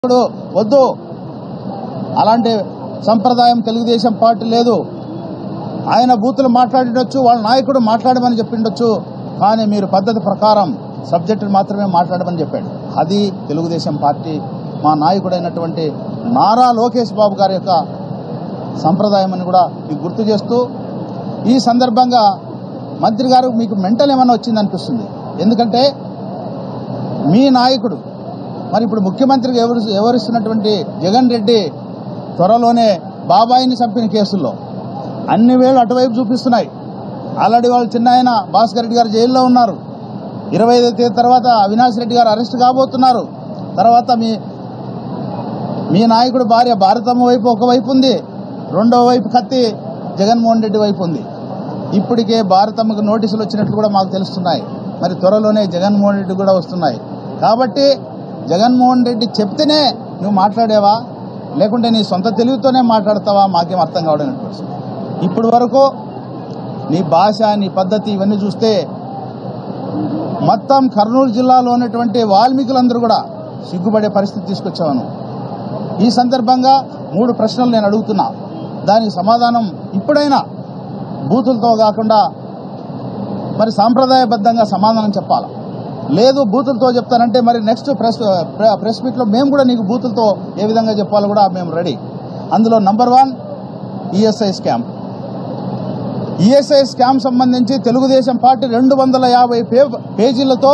ఇప్పుడు వద్దు అలాంటి సంప్రదాయం తెలుగుదేశం పార్టీ లేదు ఆయన బూతులు మాట్లాడిండొచ్చు వాళ్ళ నాయకుడు మాట్లాడమని చెప్పిండొచ్చు కానీ మీరు పద్ధతి ప్రకారం సబ్జెక్టులు మాత్రమే మాట్లాడమని చెప్పాడు అది తెలుగుదేశం పార్టీ మా నాయకుడైనటువంటి నారా లోకేష్ బాబు గారి యొక్క సంప్రదాయం అని కూడా మీకు గుర్తు చేస్తూ ఈ సందర్భంగా మంత్రి గారు మీకు మెంటల్ ఏమైనా వచ్చిందనిపిస్తుంది ఎందుకంటే మీ నాయకుడు మరి ఇప్పుడు ముఖ్యమంత్రికి ఎవరు ఎవరిస్తున్నటువంటి జగన్ రెడ్డి త్వరలోనే బాబాయిని చంపిన కేసుల్లో అన్ని వేలు అటువైపు చూపిస్తున్నాయి ఆల్రెడీ వాళ్ళు చిన్న ఆయన భాస్కర్ రెడ్డి గారు జైల్లో ఉన్నారు ఇరవై ఐదో తేదీ తర్వాత అవినాష్ రెడ్డి గారు అరెస్ట్ కాబోతున్నారు తర్వాత మీ మీ నాయకుడు భార్య భారతమ్మ వైపు ఒక వైపు ఉంది రెండో వైపు కత్తి జగన్మోహన్ రెడ్డి వైపు ఉంది ఇప్పటికే భారతమ్మకు నోటీసులు వచ్చినట్లు కూడా మాకు తెలుస్తున్నాయి మరి త్వరలోనే జగన్మోహన్ రెడ్డి కూడా వస్తున్నాయి కాబట్టి జగన్మోహన్ రెడ్డి చెప్తేనే నువ్వు మాట్లాడేవా లేకుంటే నీ సొంత తెలివితోనే మాట్లాడతావా మాకేం అర్థం కావడం పరిస్థితి ఇప్పుడు వరకు నీ భాష నీ పద్ధతి ఇవన్నీ చూస్తే మొత్తం కర్నూలు జిల్లాలో ఉన్నటువంటి వాల్మీకులందరూ కూడా సిగ్గుపడే పరిస్థితి తీసుకొచ్చావను ఈ సందర్భంగా మూడు ప్రశ్నలు నేను అడుగుతున్నా దానికి సమాధానం ఇప్పుడైనా బూతులతో కాకుండా మరి సాంప్రదాయబద్ధంగా సమాధానం చెప్పాలి లేదు బూతులతో చెప్తానంటే మరి నెక్స్ట్ ప్రెస్ ప్ర- ప్రెస్ మీట్లో మేము కూడా నీకు బూతులతో ఏ విధంగా చెప్పాలో కూడా మేము రెడీ అందులో number one ESI scam ESI scam సంబంధించి తెలుగుదేశం పార్టీ రెండు వందల యాభై పే పేజీలతో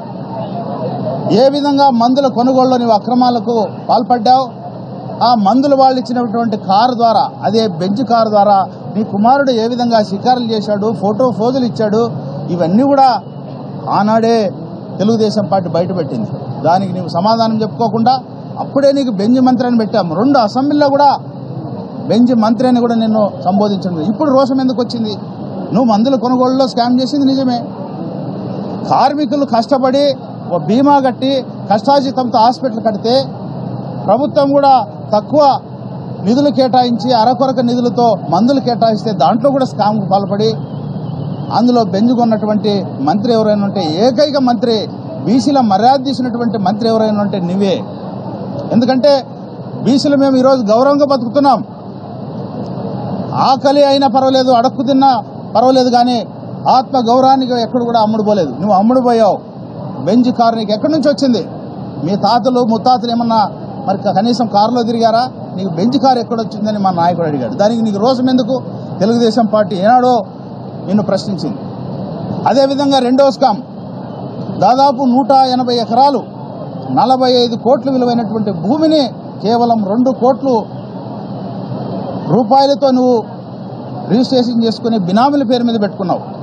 ఏ విధంగా మందుల కొనుగోలులో నీవు అక్రమాలకు పాల్పడ్డావు ఆ మందులు వాళ్ళు ఇచ్చినటువంటి కారు ద్వారా అదే బెంచ్ కారు ద్వారా నీ కుమారుడు ఏ విధంగా షికారులు చేశాడు ఫోటో ఫోజులు ఇచ్చాడు ఇవన్నీ కూడా ఆనాడే తెలుగుదేశం పార్టీ బయటపెట్టింది దానికి నీవు సమాధానం చెప్పుకోకుండా అప్పుడే నీకు బెంజ్ మంత్రి అని పెట్టాము రెండు అసెంబ్లీలో కూడా బెంచ్ మంత్రి అని కూడా నిన్ను సంబోధించండి ఇప్పుడు రోషం ఎందుకు వచ్చింది నువ్వు మందుల కొనుగోలులో స్కామ్ చేసింది నిజమే కార్మికులు కష్టపడి ఓ బీమా కట్టి కష్టాజితంతో హాస్పిటల్ కడితే ప్రభుత్వం కూడా తక్కువ నిధులు కేటాయించి అరకొరక నిధులతో మందులు కేటాయిస్తే దాంట్లో కూడా స్కామ్కు పాల్పడి అందులో బెంజుకున్నటువంటి మంత్రి ఎవరైనా ఉంటే ఏకైక మంత్రి బీసీల మర్యాద తీసినటువంటి మంత్రి ఎవరైనా ఉంటే నువ్వే ఎందుకంటే బీసీలు మేము ఈరోజు గౌరవంగా బతుకుతున్నాం ఆకలి అయినా పర్వాలేదు అడక్కు తిన్నా పర్వాలేదు కానీ ఆత్మ గౌరవానికి ఎక్కడ కూడా అమ్ముడు పోలేదు నువ్వు అమ్ముడు పోయావు బెంజ్ కారు నీకు ఎక్కడి నుంచి వచ్చింది మీ తాతలు ముత్తాతలు ఏమన్నా మరి కనీసం కారులో తిరిగారా నీకు బెంజ్ కారు ఎక్కడ వచ్చిందని మా నాయకుడు అడిగాడు దానికి నీకు రోషం ఎందుకు తెలుగుదేశం పార్టీ ఏనాడో నిన్ను ప్రశ్నించింది అదేవిధంగా రెండో స్కామ్ దాదాపు నూట ఎనభై ఎకరాలు నలభై ఐదు కోట్ల విలువైనటువంటి భూమిని కేవలం రెండు కోట్లు రూపాయలతో నువ్వు రిజిస్ట్రేషన్ చేసుకుని బినామీల పేరు మీద పెట్టుకున్నావు